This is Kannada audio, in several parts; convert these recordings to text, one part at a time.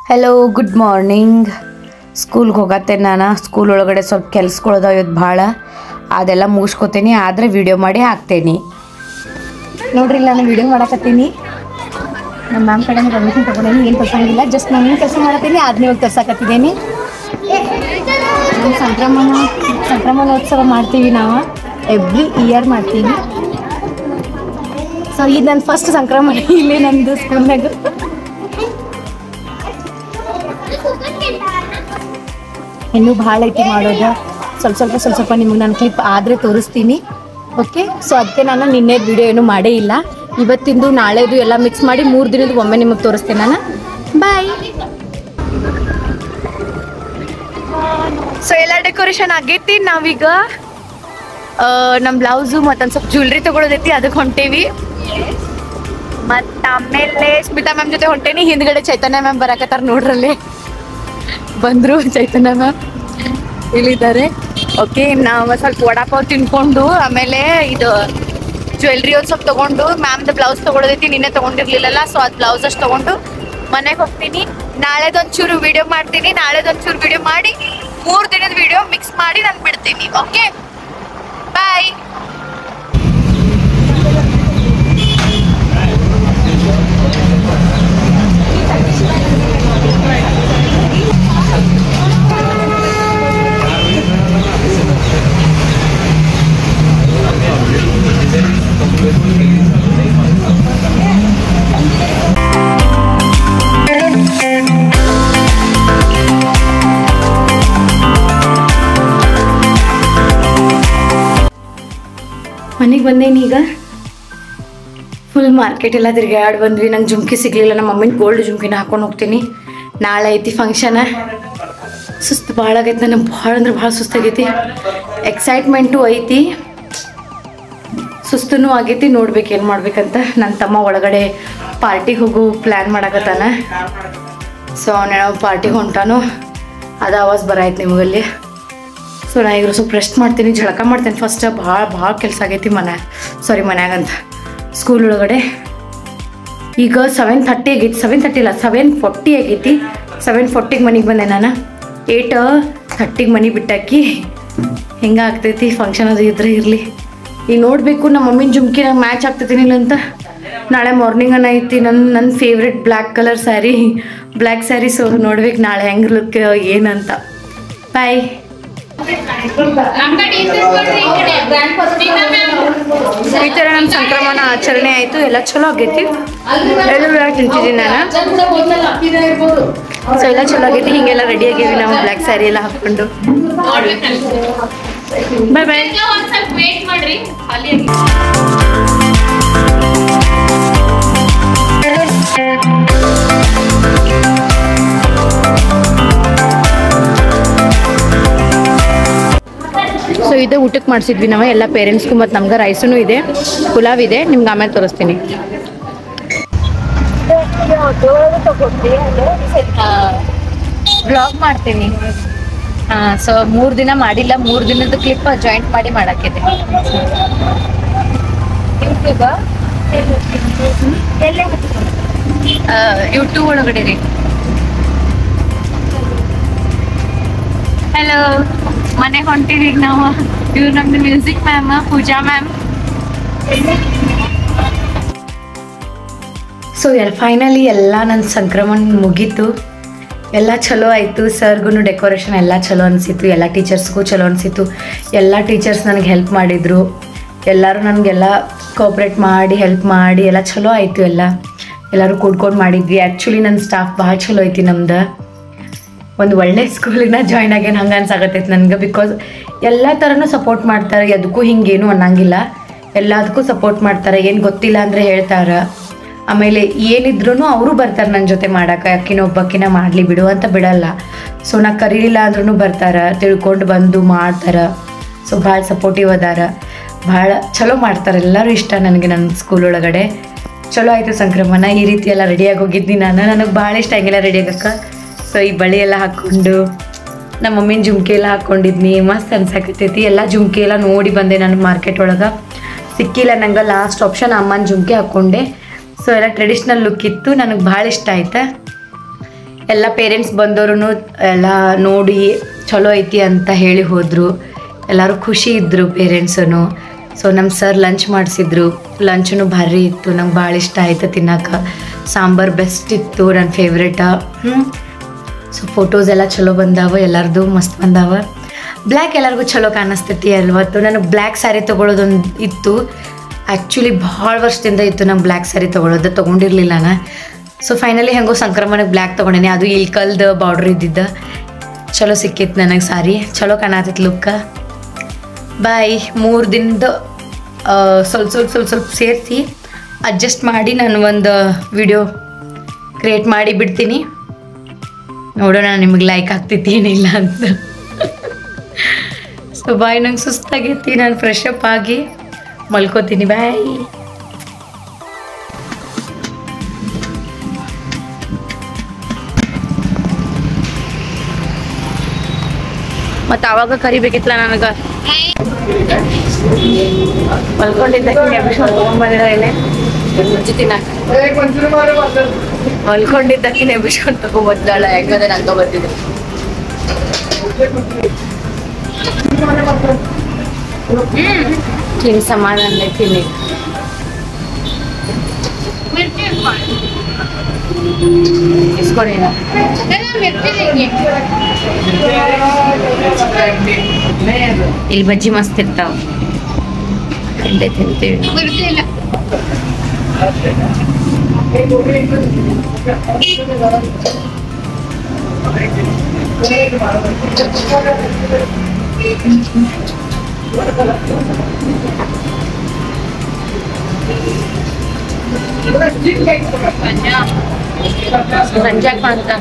ಹಲೋ ಗುಡ್ ಮಾರ್ನಿಂಗ್ ಸ್ಕೂಲ್ಗೆ ಹೋಗತ್ತೆ ನಾನು ಸ್ಕೂಲ್ ಒಳಗಡೆ ಸ್ವಲ್ಪ ಕೆಲ್ಸಗಳದಾವ ಇವತ್ತು ಭಾಳ ಅದೆಲ್ಲ ಮುಗಿಸ್ಕೊತೀನಿ ಆದರೆ ವಿಡಿಯೋ ಮಾಡಿ ಹಾಕ್ತೇನೆ ನೋಡ್ರಿ ನಾನು ವಿಡಿಯೋ ಮಾಡಕತ್ತೀನಿ ನಮ್ಮ ಮ್ಯಾಮ್ ಕಡೆ ಪರ್ಮಿಷನ್ ತಗೊಂಡೇನಿ ಏನು ತರ್ಸಂಗಿಲ್ಲ ಜಸ್ಟ್ ನಾನು ಏನು ಕೆಲಸ ಮಾಡತ್ತೀನಿ ಅದನ್ನ ಇವಾಗ ತರ್ಸಕತ್ತಿದ್ದೀನಿ ನಮ್ಮ ಸಂಕ್ರಮಣ ಸಂಕ್ರಮಣೋತ್ಸವ ಮಾಡ್ತೀವಿ ನಾವು ಎವ್ರಿ ಇಯರ್ ಮಾಡ್ತೀವಿ ಸೊ ಇದು ನನ್ನ ಫಸ್ಟ್ ಸಂಕ್ರಮಣ ಇಲ್ಲಿ ನಮ್ಮದು ಸ್ಕೂಲ್ನಾಗ ಇನ್ನೂ ಭಾಳ ಐತಿ ಮಾಡೋದು ಸ್ವಲ್ಪ ಸ್ವಲ್ಪ ಸ್ವಲ್ಪ ಸ್ವಲ್ಪ ನಿಮ್ಗೆ ನಾನು ಕ್ಲಿಪ್ ಆದರೆ ತೋರಿಸ್ತೀನಿ ಓಕೆ ಸೊ ಅದಕ್ಕೆ ನಾನು ನಿನ್ನೆ ವಿಡಿಯೋ ಏನೂ ಮಾಡೇ ಇಲ್ಲ ಇವತ್ತಿಂದು ನಾಳೆದು ಎಲ್ಲ ಮಿಕ್ಸ್ ಮಾಡಿ ಮೂರು ದಿನದ ಒಮ್ಮೆ ನಿಮಗೆ ತೋರಿಸ್ತೀನಿ ನಾನು ಬಾಯ್ ಸೊ ಎಲ್ಲ ಡೆಕೋರೇಷನ್ ಆಗೈತಿ ನಾವೀಗ ನಮ್ಮ ಬ್ಲೌಸು ಮತ್ತೊಂದು ಸ್ವಲ್ಪ ಜ್ಯುವೆಲ್ರಿ ತಗೊಳೋದೈತಿ ಅದಕ್ಕೆ ಹೊಂಟೇವಿ ಮತ್ತು ಆಮೇಲೆ ಸ್ಮಿತಾ ಮ್ಯಾಮ್ ಜೊತೆ ಹೊಂಟೇನಿ ಹಿಂದ್ಗಡೆ ಚೈತನ್ಯ ಮ್ಯಾಮ್ ಬರಾಕತ್ತಾರ ನೋಡ್ರಲ್ಲಿ ಬಂದ್ರು ಚೈತನ್ಯ ಮ್ಯಾಮ್ ಇಲ್ಲಿದ್ದಾರೆ ಓಕೆ ನಾವು ಸ್ವಲ್ಪ ವಡಾಪಾವ್ ತಿನ್ಕೊಂಡು ಆಮೇಲೆ ಇದು ಜ್ಯುವೆಲ್ರಿ ಒಂದು ಸ್ವಲ್ಪ ತಗೊಂಡು ಮ್ಯಾಮ್ದು ಬ್ಲೌಸ್ ತಗೊಳೋದೈತಿ ನಿನ್ನೆ ತಗೊಂಡಿರ್ಲಿಲ್ಲಲ್ಲ ಸೊ ಅದು ಬ್ಲೌಸ್ ಅಷ್ಟು ತಗೊಂಡು ಮನೆಗೆ ಹೋಗ್ತೀನಿ ನಾಳೆದೊಂಚೂರು ವಿಡಿಯೋ ಮಾಡ್ತೀನಿ ನಾಳೆದೊಂಚೂರು ವಿಡಿಯೋ ಮಾಡಿ ಮೂರು ದಿನದ ವಿಡಿಯೋ ಮಿಕ್ಸ್ ಮಾಡಿ ನಾನು ಬಿಡ್ತೀನಿ ಓಕೆ ಬಾಯ್ ಮನೆಗೆ ಬಂದೇನಿ ಈಗ ಫುಲ್ ಮಾರ್ಕೆಟ್ ಎಲ್ಲ ತಿರ್ಗಾಡಿ ಬಂದ್ವಿ ನಂಗೆ ಜುಮ್ಕಿ ಸಿಗ್ಲಿಲ್ಲ ನಮ್ಮ ಮಮ್ಮಿನ ಗೋಲ್ಡ್ ಜುಮ್ಕಿನ ಹಾಕೊಂಡು ಹೋಗ್ತೀನಿ ನಾಳೆ ಐತಿ ಫಂಕ್ಷನ ಸುಸ್ತು ಭಾಳ ಆಗೈತಿ ನನಗೆ ಭಾಳ ಅಂದ್ರೆ ಭಾಳ ಸುಸ್ತಾಗೈತಿ ಎಕ್ಸೈಟ್ಮೆಂಟು ಐತಿ ಸುಸ್ತೂ ಆಗೈತಿ ನೋಡ್ಬೇಕು ಏನು ಮಾಡ್ಬೇಕಂತ ನನ್ನ ತಮ್ಮ ಒಳಗಡೆ ಪಾರ್ಟಿಗೆ ಹೋಗು ಪ್ಲ್ಯಾನ್ ಮಾಡಕತ್ತಾನ ಸೊ ಅವನೇನೋ ಪಾರ್ಟಿಗೆ ಹೊಂಟಾನು ಅದು ಆವಾಜ್ ಬರಾಯ್ತು ನಿಮಗಲ್ಲಿ ಸೊ ನಾ ಈಗ ಸ್ವಲ್ಪ ರೆಸ್ಟ್ ಮಾಡ್ತೀನಿ ಜಳಕ ಮಾಡ್ತೀನಿ ಫಸ್ಟ್ ಭಾಳ ಭಾಳ ಕೆಲಸ ಆಗೈತಿ ಮನೆ ಸಾರಿ ಮನ್ಯಾಗಂತ ಸ್ಕೂಲ್ ಒಳಗಡೆ ಈಗ ಸೆವೆನ್ ಥರ್ಟಿ ಆಗೈತಿ ಸೆವೆನ್ ಥರ್ಟಿ ಇಲ್ಲ ಸೆವೆನ್ ಫೋರ್ಟಿ ಆಗೈತಿ ಸೆವೆನ್ ಫೋರ್ಟಿಗೆ ಮನೆಗೆ ಬಂದೆ ನಾನು ಏಟ್ ಥರ್ಟಿಗೆ ಮನೆ ಬಿಟ್ಟಾಕಿ ಹೆಂಗೆ ಆಗ್ತೈತಿ ಫಂಕ್ಷನ್ ಅದು ಇದ್ರೆ ಇರಲಿ ಈಗ ನೋಡಬೇಕು ನಮ್ಮ ಮಮ್ಮಿನ ಜುಮ್ಕಿ ನಂಗೆ ಮ್ಯಾಚ್ ಆಗ್ತೈತಿನಿಲ್ಲ ಅಂತ ನಾಳೆ ಮಾರ್ನಿಂಗ್ ಅನ್ನ ಐತಿ ನನ್ನ ನನ್ನ favourite black colour sari black sari so ನೋಡ್ಬೇಕು ನಾಳೆ ಹೆಂಗೆ ಲುಕ್ ಏನಂತ ಬಾಯ್ ಈ ಥರ ನಮ್ಮ ಸಂಕ್ರಮಣ ಆಚರಣೆ ಆಯಿತು ಎಲ್ಲ ಚಲೋ ಆಗೈತಿ ಎಲ್ಲರೂ ತಿಂತಿದ್ದೀನಿ ನಾನು ಸೊ ಎಲ್ಲ ಚಲೋ ಆಗೈತಿ ಹಿಂಗೆಲ್ಲ ರೆಡಿ ಆಗೀವಿ ನಾವು ಬ್ಲ್ಯಾಕ್ ಸ್ಯಾರಿ ಎಲ್ಲ ಹಾಕ್ಕೊಂಡು ಬಾಯ್ ಬಾಯ್ ವೇಟ್ ಮಾಡ್ರಿ ಖಾಲಿ ಸೊ ಇದು ಊಟಕ್ಕೆ ಮಾಡಿಸಿದ್ವಿ ನಾವು ಎಲ್ಲ ಪೇರೆಂಟ್ಸ್ಗೂ ಮತ್ತು ನಮ್ಗೆ ರೈಸೂ ಇದೆ ಪುಲಾವ್ ಇದೆ ನಿಮ್ಗೆ ಆಮೇಲೆ ತೋರಿಸ್ತೀನಿ ಬ್ಲಾಗ್ ಮಾಡ್ತೀನಿ ಸೊ ಮೂರು ದಿನ ಮಾಡಿಲ್ಲ ಮೂರು ದಿನದ ಕ್ಲಿಪ್ ಜಾಯಿಂಟ್ ಮಾಡಿ ಮಾಡಾಕಿದೆ ಯೂಟ್ಯೂಬ ಯೂಟ್ಯೂಬ್ ಒಳಗಡೆ ರೀ ಹಲೋ ಮನೆ ಹೊಂಟಿವಿ ಈಗ ನಾವು ಇವ್ರು ನಮ್ದು music ma'am Pooja ma'am so ಎಲ್ ಫೈನಲಿ ಎಲ್ಲ ನನ್ನ ಸಂಕ್ರಮಣ ಮುಗೀತು ಎಲ್ಲ ಚಲೋ ಆಯಿತು ಸರ್ಗೂ ಡೆಕೋರೇಷನ್ ಎಲ್ಲ ಚಲೋ ಅನಿಸಿತ್ತು ಎಲ್ಲ ಟೀಚರ್ಸ್ಗೂ ಚಲೋ ಅನಿಸಿತ್ತು ಎಲ್ಲ ಟೀಚರ್ಸ್ ನನಗೆ ಹೆಲ್ಪ್ ಮಾಡಿದರು ಎಲ್ಲರೂ ನನಗೆಲ್ಲ ಕೋಪ್ರೇಟ್ ಮಾಡಿ ಹೆಲ್ಪ್ ಮಾಡಿ ಎಲ್ಲ ಚಲೋ ಆಯಿತು ಎಲ್ಲ ಎಲ್ಲರೂ ಕೂಡ್ಕೊಂಡು ಮಾಡಿದ್ವಿ ಆ್ಯಕ್ಚುಲಿ ನನ್ನ ಸ್ಟಾಫ್ ಭಾಳ ಚಲೋ ಐತಿ ನಮ್ದು ಒಂದು ಒಳ್ಳೆ ಸ್ಕೂಲಿನ ಜಾಯ್ನ್ ಆಗೇನು ಹಂಗೆ ಅನ್ಸಾಕತ್ತೈತೆ ನನಗೆ ಬಿಕಾಸ್ ಎಲ್ಲ ಥರನೂ ಸಪೋರ್ಟ್ ಮಾಡ್ತಾರೆ ಅದಕ್ಕೂ ಹಿಂಗೇನು ಅನ್ನಂಗಿಲ್ಲ ಎಲ್ಲದಕ್ಕೂ ಸಪೋರ್ಟ್ ಮಾಡ್ತಾರೆ ಏನು ಗೊತ್ತಿಲ್ಲ ಅಂದರೆ ಹೇಳ್ತಾರೆ ಆಮೇಲೆ ಏನಿದ್ರು ಅವರು ಬರ್ತಾರೆ ನನ್ನ ಜೊತೆ ಮಾಡಕ್ಕೆ ಅಕ್ಕಿನ ಒಬ್ಬಕ್ಕಿನ ಮಾಡಲಿ ಬಿಡು ಅಂತ ಬಿಡಲ್ಲ ಸೊ ನಾ ಕರೀಲಿಲ್ಲ ಅಂದ್ರೂ ಬರ್ತಾರೆ ತಿಳ್ಕೊಂಡು ಬಂದು ಮಾಡ್ತಾರೆ ಸೊ ಭಾಳ ಸಪೋರ್ಟಿವ್ ಅದಾರ ಭಾಳ ಚಲೋ ಮಾಡ್ತಾರೆ ಎಲ್ಲರೂ ಇಷ್ಟ ನನಗೆ ನನ್ನ ಸ್ಕೂಲ್ ಒಳಗಡೆ ಚಲೋ ಆಯಿತು ಸಂಕ್ರಮಣ ಈ ರೀತಿ ಎಲ್ಲ ರೆಡಿಯಾಗಿ ಹೋಗಿದ್ನಿ ನಾನು ನನಗೆ ಭಾಳ ಇಷ್ಟ ಹಂಗೆಲ್ಲ ರೆಡಿ ಆಗಕ್ಕೆ ಸೊ ಈ ಬಳಿ ಎಲ್ಲ ಹಾಕ್ಕೊಂಡು ನಮ್ಮ ಮಮ್ಮಿನ ಜುಮ್ಕಿ ಎಲ್ಲ ಹಾಕ್ಕೊಂಡಿದ್ನಿ ಮಸ್ತ್ ಅನ್ಸಕತ್ತೈತಿ ಎಲ್ಲ ಜುಮ್ಕಿ ಎಲ್ಲ ನೋಡಿ ಬಂದೆ ನಾನು ಮಾರ್ಕೆಟ್ ಒಳಗೆ ಸಿಕ್ಕಿಲ್ಲ ನಂಗೆ ಲಾಸ್ಟ್ ಆಪ್ಷನ್ ಅಮ್ಮನ ಜುಮ್ಕಿ ಹಾಕ್ಕೊಂಡೆ ಸೊ ಎಲ್ಲ ಟ್ರೆಡಿಷ್ನಲ್ ಲುಕ್ ಇತ್ತು ನನಗೆ ಭಾಳ ಇಷ್ಟ ಆಯ್ತಾ ಎಲ್ಲ ಪೇರೆಂಟ್ಸ್ ಬಂದವರು ಎಲ್ಲ ನೋಡಿ ಚಲೋ ಐತಿ ಅಂತ ಹೇಳಿ ಹೋದರು ಎಲ್ಲರೂ ಖುಷಿ ಇದ್ದರು ಪೇರೆಂಟ್ಸನು ಸೊ ನಮ್ಮ ಸರ್ ಲಂಚ್ ಮಾಡಿಸಿದ್ರು ಲಂಚನು ಭಾರಿ ಇತ್ತು ನಂಗೆ ಭಾಳ ಇಷ್ಟ ಆಯ್ತು ತಿನ್ನಕ್ಕೆ ಸಾಂಬಾರು ಬೆಸ್ಟ್ ಇತ್ತು ನನ್ನ ಫೇವ್ರೇಟ ಹ್ಞೂ ಸೊ ಫೋಟೋಸ್ ಎಲ್ಲ ಚಲೋ ಬಂದಾವ ಎಲ್ಲರದು ಮಸ್ತ್ ಬಂದಾವ ಬ್ಲ್ಯಾಕ್ ಎಲ್ಲರಿಗೂ ಚಲೋ ಕಾಣಿಸ್ತೈತಿ ಅಲ್ವತ್ತು ನನಗೆ ಬ್ಲ್ಯಾಕ್ ಸ್ಯಾರಿ ತೊಗೊಳೋದೊಂದು ಇತ್ತು ಆ್ಯಕ್ಚುಲಿ ಭಾಳ ವರ್ಷದಿಂದ ಇತ್ತು ನಂಗೆ ಬ್ಲ್ಯಾಕ್ ಸ್ಯಾರಿ ತೊಗೊಳೋದು ತೊಗೊಂಡಿರಲಿಲ್ಲ ನಾ ಸೊ ಫೈನಲಿ ಹೆಂಗೋ ಸಂಕ್ರಮಣಕ್ಕೆ ಬ್ಲ್ಯಾಕ್ ತೊಗೊಂಡೇನಿ ಅದು ಇಲ್ಕಲ್ದ ಬಾರ್ಡ್ರ್ ಇದ್ದಿದ್ದ ಚಲೋ ಸಿಕ್ಕಿತ್ತು ನನಗೆ ಸಾರಿ ಚಲೋ ಕಾಣತಿತ್ತು ಲುಕ್ಕ ಬಾಯ್ ಮೂರು ದಿನದ ಸ್ವಲ್ಪ ಸ್ವಲ್ಪ ಸ್ವಲ್ಪ ಸ್ವಲ್ಪ ಸೇರಿಸಿ ಅಡ್ಜಸ್ಟ್ ಮಾಡಿ ನಾನು ಒಂದು ವಿಡಿಯೋ ಕ್ರಿಯೇಟ್ ಮಾಡಿ ಬಿಡ್ತೀನಿ ನೋಡೋಣ ನಿಮಗೆ ಲೈಕ್ ಆಗ್ತೈತಿ ಏನಿಲ್ಲ ಅಂತ ಸೊ ಬಾಯ್ ನಂಗೆ ಸುಸ್ತಾಗೈತಿ ನಾನು ಫ್ರೆಶ್ ಅಪ್ ಆಗಿ ಮಲ್ಕೋತೀನಿ ಬಾಯ್ ಮತ್ತು ಅವಾಗ ಕರಿಬೇಕಿತ್ತಲ್ಲ ನನಗೆ ಮಲ್ಕೊಂಡಿದ್ದಕ್ಕೆ ಎಬಿಸ್ಕೊಂಡು ತೊಗೊಂಬಂದಿದ್ದಾರೆ ಮುಂಚೆ ತಿನ್ನಕ್ಕೆ ಮಲ್ಕೊಂಡಿದ್ದಕ್ಕೆ ಎಬಿಸ್ಕೊಂಡು ತೊಗೊಂಬಂದಾಳ ಹೆಂಗದ ನಾನು ತೊಗೊಬರ್ತಿದ್ದೆ ತಿನ್ ಸಮಾಧಾನ ತಿನ್ನಿ ಮಿರ್ಚಿ ಇಟ್ಕೊಳ್ಳಿ. ಇಸ್ಕೊಡೇನ ಎಲ್ಲ ಮಿರ್ಚಿ ಹಿಂಗೆ. ಇಲ್ಲಿ ಬಜ್ಜಿ ಮಸ್ತ್ ಇರ್ತಾವ ಇಲ್ಲೇ ತಿಂತೀವಿ ನಾವು. ಮಿರ್ಚಿ ಇಲ್ಲ ಸಂಜೆ ಅಂತ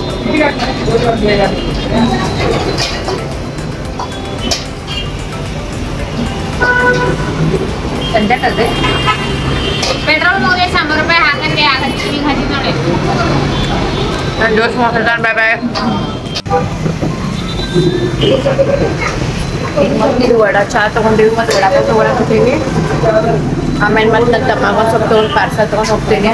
ಸಂಜೆ ಕಲ್ದೆ ಪೆಟ್ರೋಲ್ ಮೂಲೆ ಶಂಬರ್ ರೂಪಾಯಿ ಹಾಕಂದ್ರೆ ಆಗತ್ತೆ ಈಗ ಹಚ್ಚಿ ನೋಡಿ ನಾನು ಜೋಶ್ ಮಾತಾಡ್ತಾನೆ ಬಾಯ್ ಬಾಯ್ ಇದು ವಡ ಚಾ ತಗೊಂಡಿವಿ ಮತ್ತು ವಡಾಪಾವ್ ತಗೊಳಕತ್ತೀವಿ ಆಮೇಲೆ ಮತ್ತೆ ನನ್ನ ತಮ್ಮಗ ಸ್ವಲ್ಪ ತಗೊಂಡು ಪಾರ್ಸಲ್ ತಗೊಂಡು ಹೋಗ್ತೀನಿ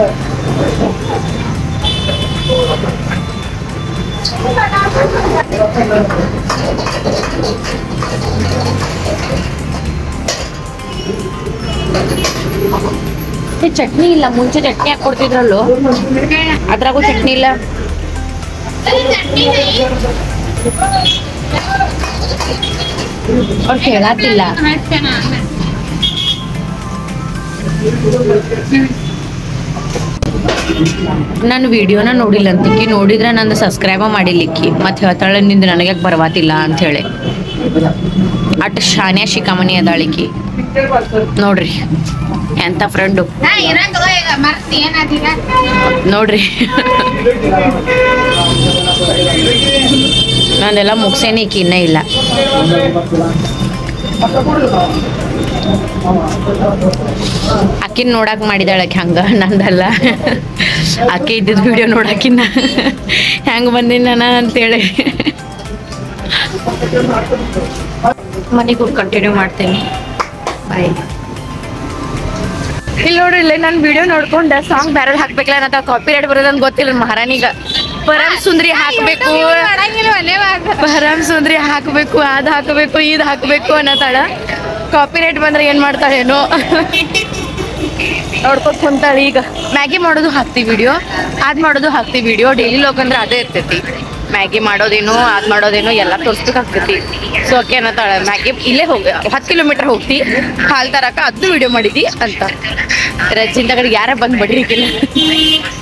ಏ, ಚಟ್ನಿ ಇಲ್ಲ ಮುಂಚೆ ಚಟ್ನಿ ಹಾಕಿ ಕೊಡ್ತಿದ್ರಲ್ಲೋ ಅದ್ರಾಗೂ ಚಟ್ನಿ ಇಲ್ಲ ಅವ್ರು ಹೇಳತ್ತಿಲ್ಲ ನಾನು ವಿಡಿಯೋನ ನೋಡಿಲ್ಲ ಅಂತಿಕ್ಕಿ ನೋಡಿದ್ರೆ ನಂದು ಸಬ್ಸ್ಕ್ರೈಬ ಮಾಡಿಲಿಕ್ಕಿ ಮತ್ತೆ ಹೇಳ್ತಾಳೆ ನಿಂದು ನನಗೆ ಬರವಾತಿಲ್ಲ ಅಂತ ಹೇಳಿ ಅಟ್ ಶಾನ್ಯಾ ಶಿಖಾಮಣಿ ಅದಾಳಿಕಿ ನೋಡ್ರಿ ಎಂತ ಫ್ರೆಂಡು ನಾ ಇರಂಗ ಈಗ ಮರ್ತಿ ಏನಾದೀಗ ನೋಡ್ರಿ ನಂದೆಲ್ಲ ಮುಗ್ಸೇನಿ ಈಕಿ ಇನ್ನೇ ಇಲ್ಲ ಆಕಿನ್ ನೋಡಕ್ ಮಾಡಿದಾಳಕ್ಕೆ ಹಂಗ ನಂದಲ್ಲ ಆಕೆ ಇದ್ದಿದ್ ವಿಡಿಯೋ ನೋಡಕಿನ್ನ ಹೆಂಗ್ ಬಂದಿನ ನಾನು ಅಂತೇಳಿ ಮನೆಗೆ ಕಂಟಿನ್ಯೂ ಮಾಡ್ತೀನಿ ಬಾಯ್ ಇಲ್ಲಿ ನೋಡ್ರಿ ಇಲ್ಲಿ ನಾನು ವಿಡಿಯೋ ನೋಡ್ಕೊಂಡ ಸಾಂಗ್ ಬೇರೆ ಹಾಕ್ಬೇಕಲ್ಲ ನಾ ಕಾಪಿ ರೈಟ್ ಬರೋದಂತ ಗೊತ್ತಿಲ್ಲ ಮಹಾರಾಣಿಗ ಪರಮ್ ಸುಂದ್ರಿ ಹಾಕ್ಬೇಕು ಮಾಡಂಗಿಲ್ಲ ಒಲೆ ವಾದ ಪರಮ್ ಸುಂದ್ರಿ ಹಾಕ್ಬೇಕು ಅದ್ ಹಾಕ್ಬೇಕು ಇದ್ ಹಾಕ್ಬೇಕು ಅನ್ನತಾಳ ಕಾಪಿ ರೈಟ್ ಬಂದ್ರೆ ಏನ್ ಮಾಡ್ತಾಳೇನೋ ನೋಡ್ಕೊತ ಕುಂತಾಳ ಈಗ ಮ್ಯಾಗಿ ಮಾಡೋದು ಹಾಕ್ತಿವಿ ವಿಡಿಯೋ ಅದ್ ಮಾಡೋದು ಹಾಕ್ತಿವಿ ವಿಡಿಯೋ ಡೈಲಿ ಲೋಕ್ ಅಂದ್ರೆ ಅದೇ ಇರ್ತೈತಿ ಮ್ಯಾಗಿ ಮಾಡೋದೇನು ಅದ್ ಮಾಡೋದೇನು ಎಲ್ಲ ತೋರ್ಸ್ಬೇಕಾಗ್ತೈತಿ ಸೊ ಓಕೆ ಅನ್ನತಾಳ ಮ್ಯಾಗಿ ಇಲ್ಲೇ ಹೋಗಿ ಹತ್ತು ಕಿಲೋಮೀಟರ್ ಹೋಗ್ತಿ ಹಾಲ್ ತರಕ ಅದು ವಿಡಿಯೋ ಮಾಡಿದಿ ಅಂತ ರಜಿಂದ ಕಡೆ ಯಾರ ಬಂದ್ ಬಡಿರಿಕಿಲ್ಲ